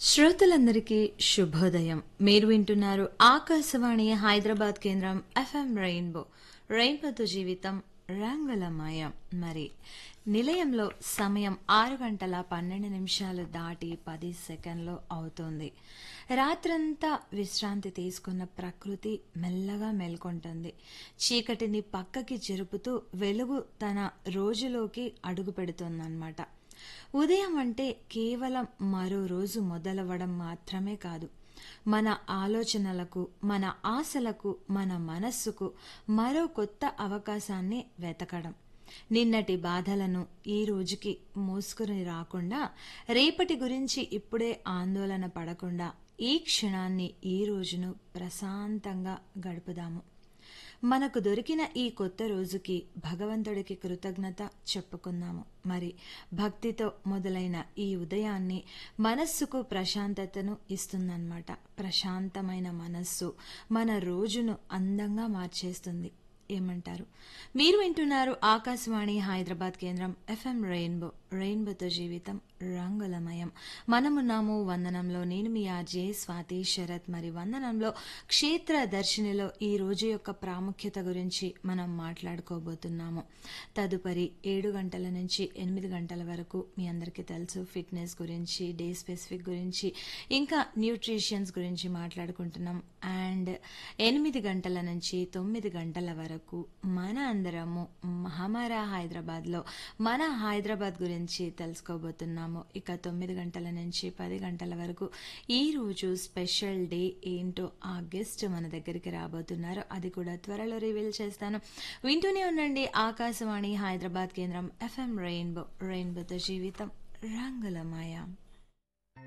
శ్రోతలందరికీ శుభోదయం మీరు వింటున్నారు ఆకాశవాణి హైదరాబాద్ కేంద్రం ఎఫ్ఎం రెయిన్బో రెయిన్బోతో జీవితం రంగులమయం మరి నిలయంలో సమయం ఆరు గంటల పన్నెండు నిమిషాలు దాటి పది సెకండ్లు అవుతోంది రాత్రంతా విశ్రాంతి తీసుకున్న ప్రకృతి మెల్లగా మేల్కొంటుంది చీకటిని పక్కకి జరుపుతూ వెలుగు తన రోజులోకి అడుగు పెడుతుందన్నమాట ఉదయం అంటే కేవలం మరో రోజు మొదలవ్వడం మాత్రమే కాదు మన ఆలోచనలకు మన ఆశలకు మన మనస్సుకు మరో కొత్త అవకాశాన్ని వెతకడం నిన్నటి బాధలను ఈ రోజుకి మోసుకుని రాకుండా రేపటి గురించి ఇప్పుడే ఆందోళన పడకుండా ఈ క్షణాన్ని ఈ రోజును ప్రశాంతంగా గడుపుదాము మనకు దొరికిన ఈ కొత్త రోజుకి భగవంతుడికి కృతజ్ఞత చెప్పుకుందాము మరి భక్తితో మొదలైన ఈ ఉదయాన్ని మనస్సుకు ప్రశాంతతను ఇస్తుందన్నమాట ప్రశాంతమైన మనస్సు మన రోజును అందంగా మార్చేస్తుంది ఏమంటారు మీరు వింటున్నారు ఆకాశవాణి హైదరాబాద్ కేంద్రం ఎఫ్ఎం రెయిన్బో రెయిన్బోతో జీవితం రంగులమయం మనమున్నాము వందనంలో నేను మీ ఆర్జే స్వాతి శరత్ మరి వందనంలో క్షేత్ర దర్శినిలో ఈ రోజు యొక్క ప్రాముఖ్యత గురించి మనం మాట్లాడుకోబోతున్నాము తదుపరి ఏడు గంటల నుంచి ఎనిమిది గంటల వరకు మీ అందరికీ తెలుసు ఫిట్నెస్ గురించి డే స్పెసిఫిక్ గురించి ఇంకా న్యూట్రిషన్స్ గురించి మాట్లాడుకుంటున్నాం అండ్ ఎనిమిది గంటల నుంచి తొమ్మిది గంటల వరకు మన అందరము హమారా హైదరాబాద్లో మన హైదరాబాద్ గురించి తెలుసుకోబోతున్నాము ఇక తొమ్మిది గంటల నుంచి పది గంటల వరకు ఈ రోజు స్పెషల్ డే ఏంటో ఆ గెస్ట్ మన దగ్గరికి రాబోతున్నారు అది కూడా త్వరలో రివీల్ చేస్తాను వింటూనే ఉండండి ఆకాశవాణి హైదరాబాద్ కేంద్రం ఎఫ్ఎం రెయిన్బో రెయిన్బోతో జీవితం రంగులమయ